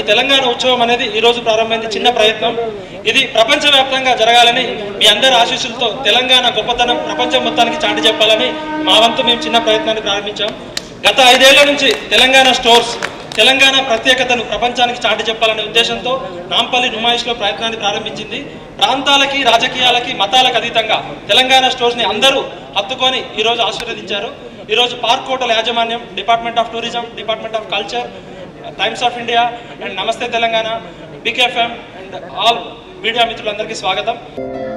తెలంగాణ ఉత్సవం అనేది ఈ రోజు ప్రారంభమైంది చిన్న ప్రయత్నం ఇది ప్రపంచవ్యాప్తంగా జరగాలని మీ అందరి ఆశీస్సులతో తెలంగాణ గొప్పతనం ప్రపంచం మొత్తానికి చాటి చెప్పాలని మా వంతు మేము చిన్న ప్రయత్నాన్ని ప్రారంభించాం గత ఐదేళ్ల నుంచి తెలంగాణ స్టోర్స్ తెలంగాణ ప్రత్యేకతను ప్రపంచానికి చాటి చెప్పాలనే ఉద్దేశంతో నాంపల్లి నుమాయిష్లో ప్రయత్నాన్ని ప్రారంభించింది ప్రాంతాలకి రాజకీయాలకి మతాలకు అతీతంగా తెలంగాణ స్టోర్స్ ని అందరూ హత్తుకొని ఈ రోజు ఆశీర్వదించారు ఈ రోజు పార్క్ హోటల్ యాజమాన్యం department of tourism department of culture Times of India and నమస్తే Telangana BKFM and all media మిత్రులందరికీ స్వాగతం